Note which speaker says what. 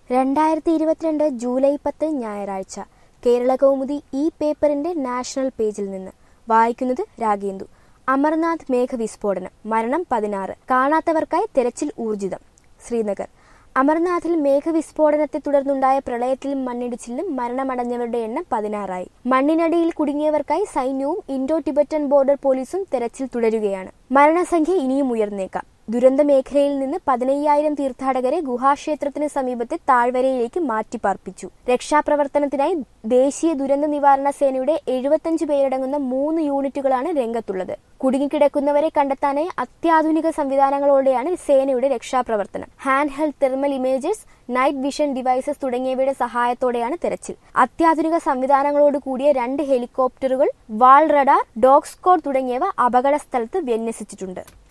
Speaker 1: രണ്ടായിരത്തി ഇരുപത്തിരണ്ട് ജൂലൈ പത്ത് ഞായറാഴ്ച കേരള കൗമുദി ഈ പേപ്പറിന്റെ നാഷണൽ പേജിൽ നിന്ന് വായിക്കുന്നത് രാഗേന്ദു അമർനാഥ് മേഘവിസ്ഫോടനം മരണം പതിനാറ് കാണാത്തവർക്കായി തെരച്ചിൽ ഊർജിതം ശ്രീനഗർ അമർനാഥിൽ മേഘവിസ്ഫോടനത്തെ തുടർന്നുണ്ടായ പ്രളയത്തിലും മണ്ണിടിച്ചിലും മരണമടഞ്ഞവരുടെ എണ്ണം പതിനാറായി മണ്ണിനടിയിൽ കുടുങ്ങിയവർക്കായി സൈന്യവും ഇൻഡോ ടിബറ്റൻ ബോർഡർ പോലീസും തെരച്ചിൽ തുടരുകയാണ് മരണസംഖ്യ ഇനിയും ഉയർന്നേക്കാം ദുരന്ത മേഖലയിൽ നിന്ന് പതിനയ്യായിരം തീർത്ഥാടകരെ ഗുഹാക്ഷേത്രത്തിന് സമീപത്തെ താഴ്വരയിലേക്ക് മാറ്റിപ്പാർപ്പിച്ചു രക്ഷാപ്രവർത്തനത്തിനായി ദേശീയ ദുരന്ത നിവാരണ സേനയുടെ എഴുപത്തഞ്ച് പേരടങ്ങുന്ന മൂന്ന് യൂണിറ്റുകളാണ് രംഗത്തുള്ളത് കുടുങ്ങിക്കിടക്കുന്നവരെ കണ്ടെത്താനായി അത്യാധുനിക സംവിധാനങ്ങളോടെയാണ് സേനയുടെ രക്ഷാപ്രവർത്തനം hand held thermal images night vision devices തുടങ്ങിയവയുടെ സഹായത്തോടെയാണ് തെരച്ചിൽ അത്യാധുനിക സംവിധാനങ്ങളോട് കൂടിയ രണ്ട് ഹെലികോപ്റ്ററുകൾ വാൾ റഡാർ ഡോഗ് സ്ക്വാഡ് തുടങ്ങിയവ അപകട സ്ഥലത്ത് വിന്യസിച്ചിട്ടുണ്ട്